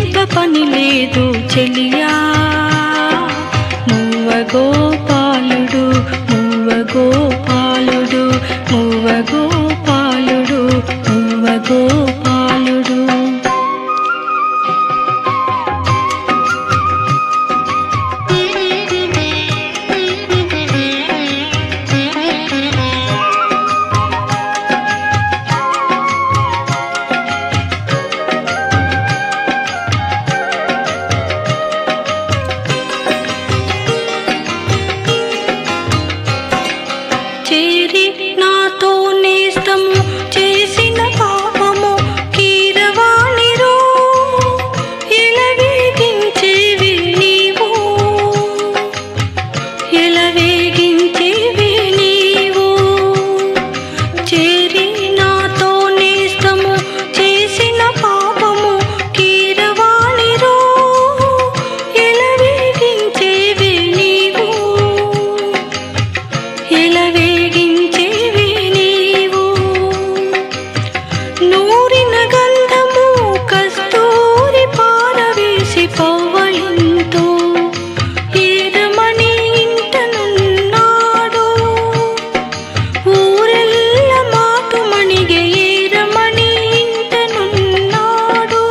చింతింప పని లేదు చెలియా మువ్వ గోపాలుడు మువ్వ గోపాలుడు మువ్వ గోపాలుడు మువ్వ గోపాలుడు చేరి నాతో నేస్తము చేసిన పాపము కీరవాణిరో ఎలవేగించేవి నీవు ఎలవేగించేవి నీవు చేరి నాతో నేస్తము చేసిన పాపము కీరవాణిరో ఎలవేగించేవి నీవు ఎలవేగించేవి నీవు నూరిన గంధము కస్తూరి పారవేసి పవ్వళింతో ఏదమణి ఇంటనున్నాడు ఊరెల్ల మాటుమణిగే ఏరమణి ఇంటనున్నాడు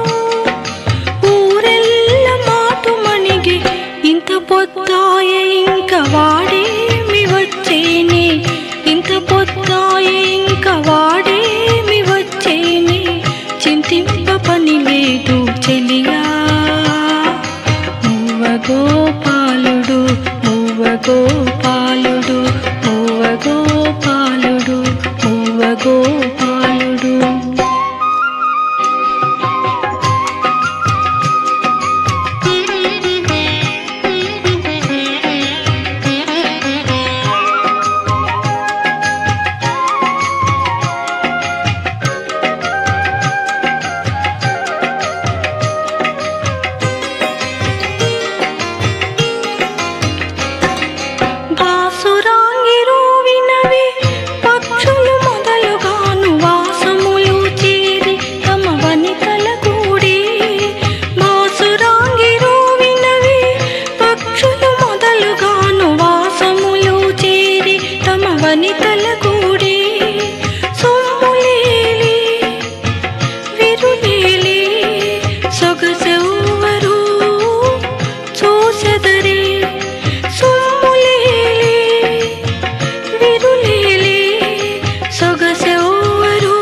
ఊరెల్ల మాటుమణిగే ఇంత పొద్దాయ ఇంక వాడేమి వచ్చేనే ఇంత పొద్దాయ ఇంక వాడేమి వచ్చేనే చింతింప పని లేదు చెలియా మువ్వ గోపాలుడు మువ్వ గోపాలుడు మువ్వ గోపాలుడు మువ్వ గోపాలుడు బాసురాంగిరు వినవి పక్షులు మొదలుగాను వాసములు చేరి తమ వనితల కూడి బాసురాంగిరు వినవి పక్షులు మొదలుగాను వాసములు చేరి తమ వనితల కూడి సొమ్ములేలి విరులేలి సొగసెవ్వరు చూసెదరే సొమ్ములేలి విరులేలి సొగసెవ్వరు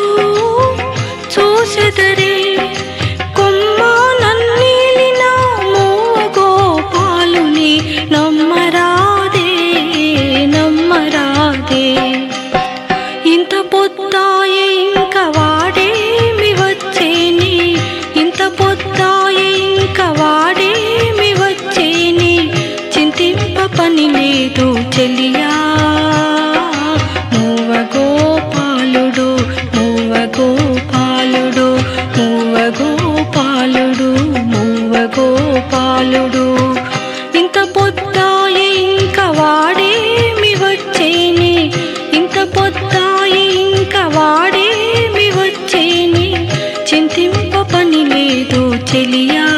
చూసెదరే కొమ్మ నన్నీలిన మోవ గోపాలుని నమ్మరాదే నమ్మరాదే ఇంత పొద్దాయ ఇంక వాడేమి వచ్చేని ఇంత పొద్దాయ ఇంక వాడేమి వచ్చేని చింతింప పని లేదు చెలియా మూవ గోపాలుడు మూవ గోపాలుడు మూవ గోపాలుడు మూవ గోపాలుడు ఇంత పొద్దాయ ఇంక వాడేమి వచ్చేని ఇంత పొద్దాయ ఇంక వాడేమి వచ్చేని చింతింప పని లేదు చెలియా